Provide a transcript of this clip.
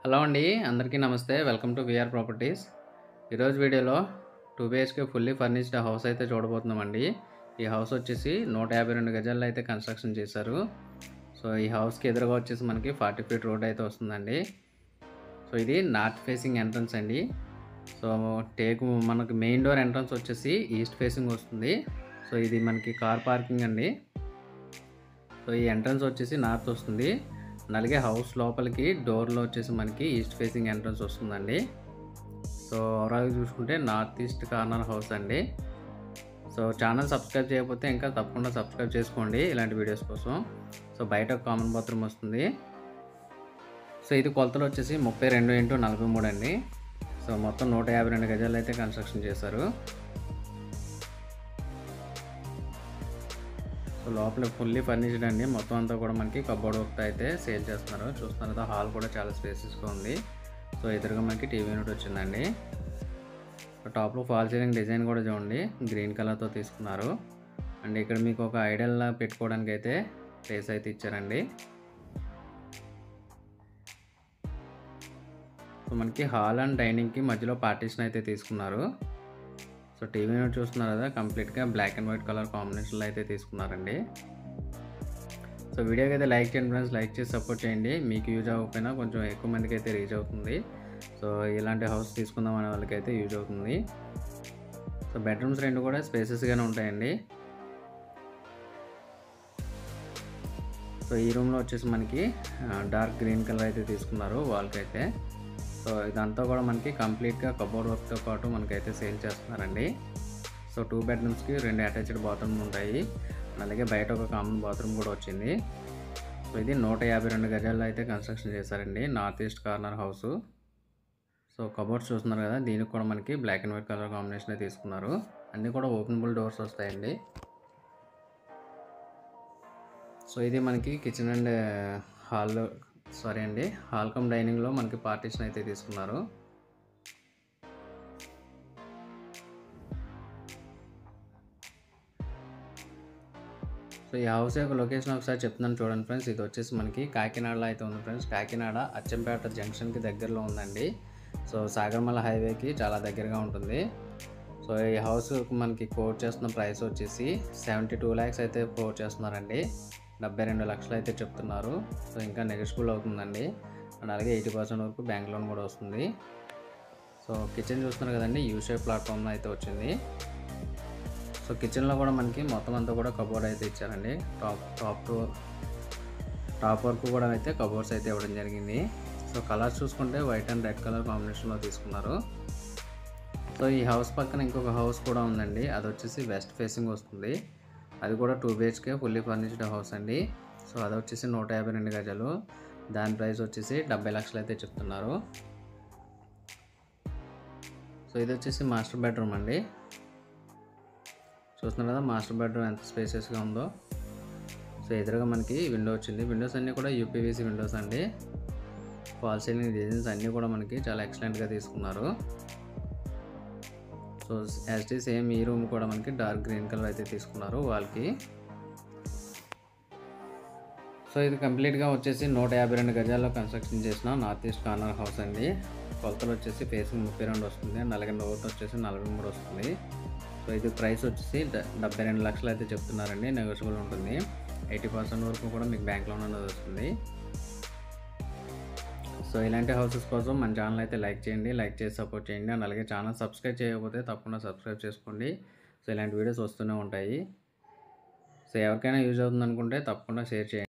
hello అండి అందరికీ నమస్తే వెల్కమ్ టు విఆర్ ప్రాపర్టీస్ ఈరోజు వీడియోలో two B H K fully furnished house అయితే చూడబోతున్నామండి ఈ హౌస్ వచ్చేసి నూట యాభై రెండు గజాల్లో అయితే కన్స్ట్రక్షన్ చేశారు సో ఈ హౌస్కి ఎదురుగా వచ్చేసి మనకి ఫార్టీ ఫీట్ రోడ్ అయితే వస్తుందండి సో ఇది నార్త్ ఫేసింగ్ ఎంట్రన్స్ అండి సో టేకు మనకి మెయిన్ డోర్ ఎంట్రన్స్ వచ్చేసి ఈస్ట్ ఫేసింగ్ వస్తుంది సో ఇది మనకి కార్ పార్కింగ్ అండి సో ఈ ఎంట్రన్స్ వచ్చేసి నార్త్ వస్తుంది అలాగే హౌస్ లోపలికి డోర్లో వచ్చేసి మనకి ఈస్ట్ ఫేసింగ్ ఎంట్రన్స్ వస్తుందండి సో ఓవరాల్గా చూసుకుంటే నార్త్ ఈస్ట్ కార్నర్ హౌస్ అండి సో ఛానల్ సబ్స్క్రైబ్ చేయకపోతే ఇంకా తప్పకుండా సబ్స్క్రైబ్ చేసుకోండి ఇలాంటి వీడియోస్ కోసం సో బయట ఒక కామన్ బాత్రూమ్ వస్తుంది సో ఇది కొలతలు వచ్చేసి ముప్పై రెండు ఇంటూ నలభై మూడు అండి సో మొత్తం నూట యాభై రెండు గజాలు అయితే కన్స్ట్రక్షన్ చేశారు సో లోపల ఫుల్లీ ఫర్నిష్డ్ అండి మొత్తం అంతా కూడా మనకి కబోర్డ్ వర్క్ అయితే సేల్ చేస్తున్నారు చూస్తున్నారు కదా హాల్ కూడా చాలా స్పేసెస్గా ఉంది సో ఎదురుగా మనకి టీవీ యూనిట్ వచ్చిందండి సో టాప్లో ఫాల్ సీలింగ్ డిజైన్ కూడా చూడండి గ్రీన్ కలర్తో తీసుకున్నారు అండ్ ఇక్కడ మీకు ఒక ఐడల్ పెట్టుకోవడానికి అయితే ప్లేస్ అయితే ఇచ్చారండి సో మనకి హాల్ అండ్ డైనింగ్కి మధ్యలో పార్టీషన్ అయితే తీసుకున్నారు సో టీవీ యూనిట్ చూస్తున్నారు కదా కంప్లీట్గా బ్లాక్ అండ్ వైట్ కలర్ కాంబినేషన్లో అయితే తీసుకున్నారండి సో వీడియోకి అయితే లైక్ చేయండి ఫ్రెండ్స్ లైక్ చేసి సపోర్ట్ చేయండి మీకు యూజ్ అవ్వకపోయినా కొంచెం ఎక్కువ మందికి అయితే రీచ్ అవుతుంది సో ఇలాంటి హౌస్ తీసుకుందాం అనే వాళ్ళకైతే యూజ్ అవుతుంది సో బెడ్రూమ్స్ రెండు కూడా స్పేసెస్గానే ఉంటాయండి సో ఈ రూమ్లో వచ్చేసి మనకి డార్క్ గ్రీన్ కలర్ అయితే తీసుకున్నారు వాల్కి అయితే సో ఇదంతా కూడా మనకి కంప్లీట్గా కబోర్డ్ వర్క్తో పాటు మనకైతే సేల్ చేస్తున్నారండి సో టూ బెడ్రూమ్స్కి రెండు అటాచ్డ్ బాత్రూమ్ ఉంటాయి అలాగే బయట ఒక కామన్ బాత్రూమ్ కూడా వచ్చింది సో ఇది నూట యాభై రెండు గజాల్లో అయితే కన్స్ట్రక్షన్ చేశారండి north east corner house so cupboards చూస్తున్నారు కదా దీనికి కూడా మనకి black and white colour combination తీసుకున్నారు అన్నీ కూడా ఓపెనబుల్ డోర్స్ వస్తాయండి సో ఇది మనకి కిచెన్ అండ్ హాల్ సారీ అండి హాల్ కమ్ డైనింగ్లో మనకి పార్టీషన్ అయితే తీసుకున్నారు సో ఈ హౌస్ యొక్క లొకేషన్ ఒకసారి చెప్తున్నాను చూడండి ఫ్రెండ్స్ ఇది వచ్చేసి మనకి కాకినాడలో అయితే ఉంది ఫ్రెండ్స్ కాకినాడ అచ్చంపేట జంక్షన్కి దగ్గరలో ఉందండి సో సాగర్మల హైవేకి చాలా దగ్గరగా ఉంటుంది సో ఈ హౌస్ మనకి కోట్ చేస్తున్న ప్రైస్ వచ్చేసి సెవెంటీ టూ ల్యాక్స్ అయితే కోట్ చేస్తున్నారండి డెబ్బై రెండు లక్షలు అయితే చెప్తున్నారు సో ఇంకా నెగోషియబుల్ అవుతుందండి అండ్ అలాగే ఎయిటీ పర్సెంట్ వరకు బ్యాంక్ లోన్ కూడా వస్తుంది సో కిచెన్ చూస్తున్నారు కదండి యూ షేప్ ప్లాట్ఫామ్లో అయితే వచ్చింది సో కిచెన్లో కూడా మనకి మొత్తం అంతా కూడా కబోర్డ్ అయితే ఇచ్చారండి టాప్ టాప్ టు టాప్ వరకు కూడా అయితే కబోర్డ్స్ అయితే ఇవ్వడం జరిగింది సో కలర్స్ చూసుకుంటే వైట్ అండ్ రెడ్ కలర్ కాంబినేషన్లో తీసుకున్నారు సో ఈ హౌస్ పక్కన ఇంకొక హౌస్ కూడా ఉందండి అది వచ్చేసి వెస్ట్ ఫేసింగ్ వస్తుంది అది కూడా two B H K fully furnished house అండి సో అది వచ్చేసి నూట యాభై రెండు గజాలు దాని ప్రైస్ వచ్చేసి డెబ్బై లక్షలు అయితే చెప్తున్నారు సో ఇది వచ్చేసి మాస్టర్ బెడ్రూమ్ అండి చూస్తున్నారు కదా మాస్టర్ బెడ్రూమ్ ఎంత స్పేసెస్గా ఉందో సో ఎదురుగా మనకి విండో వచ్చింది విండోస్ అన్నీ కూడా యూపీవీసీ విండోస్ అండి ఫాల్ సీలింగ్ డిజైన్స్ అన్నీ కూడా మనకి చాలా ఎక్సలెంట్గా తీసుకున్నారు సో యాజ్ సేమ్ ఈ రూమ్ కూడా మనకి డార్క్ గ్రీన్ కలర్ అయితే తీసుకున్నారు వాళ్ళకి సో ఇది కంప్లీట్గా వచ్చేసి నూట యాభై రెండు గజాల్లో కన్స్ట్రక్షన్ చేసిన నార్త్ ఈస్ట్ కార్నర్ హౌస్ అండి కొలతలు వచ్చేసి ఫేసింగ్ ముప్పై రెండు వస్తుంది అలాగే లోత్ వచ్చేసి నలభై మూడు వస్తుంది సో ఇది ప్రైస్ వచ్చేసి డెబ్బై రెండు లక్షలు అయితే చెప్తున్నారండి నెగోషియబుల్ ఉంటుంది ఎయిటీ పర్సెంట్ వరకు కూడా మీకు బ్యాంక్ లోన్ అనేది వస్తుంది సో ఇలాంటి హౌసెస్ కోసం మన ఛానల్ అయితే లైక్ చేయండి లైక్ చేసి సపోర్ట్ చేయండి అండ్ అలాగే ఛానల్ సబ్స్క్రైబ్ చేయకపోతే తప్పకుండా సబ్స్క్రైబ్ చేసుకోండి సో ఇలాంటి వీడియోస్ వస్తూనే ఉంటాయి సో ఎవరికైనా యూజ్ అవుతుంది అనుకుంటే తప్పకుండా షేర్ చేయండి